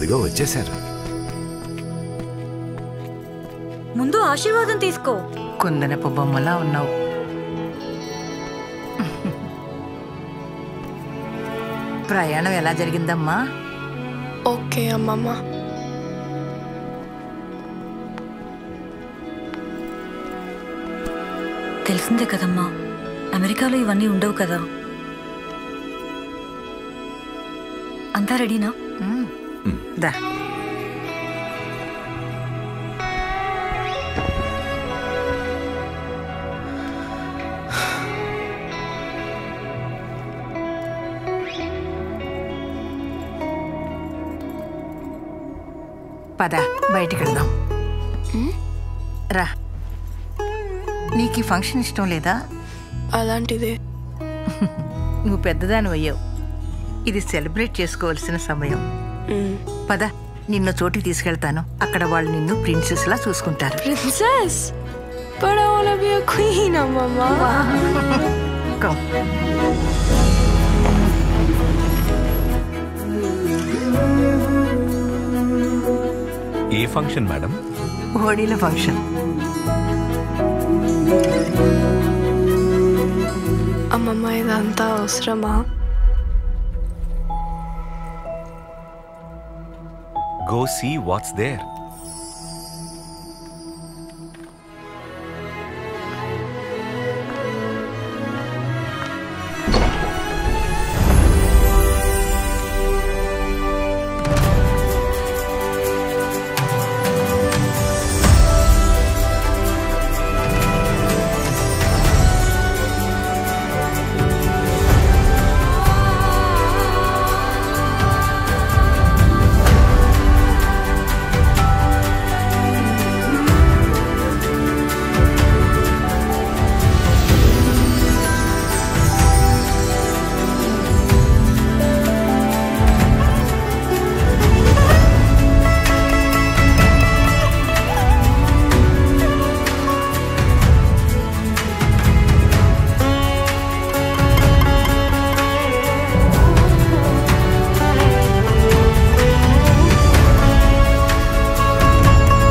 అదిగో వచ్చేశారు ముందు ఆశీర్వాదం తీసుకో కుందనపు బొమ్మలా ఉన్నావు ప్రయాణం ఎలా జరిగిందమ్మా ఓకే అమ్మమ్మ తెలిసిందే కదమ్మా అమెరికాలో ఇవన్నీ ఉండవు కదా అంతా రెడీనా దా పద బయటికి వెళ్దాం రా నీకు ఈ ఫంక్షన్ ఇష్టం లేదా అలాంటిదే నువ్వు పెద్దదాని అయ్యావు ఇది సెలబ్రేట్ చేసుకోవాల్సిన సమయం మ్మ్. పద నిన్ను చోటికి తీసుకెళ్తాను అక్కడ వాళ్ళు నిన్ను ప్రిన్సెస్ లా చూసుకుంటారు Princess! But I wanna be a queen, అమ్మమ్మ Come. ఏ ఫంక్షన్ మేడం హోడీల ఫంక్షన్ అమ్మమ్మ ఇదంతా అవసరమా go see what's there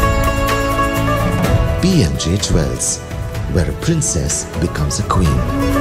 BMJ Jewels, where a princess becomes a queen.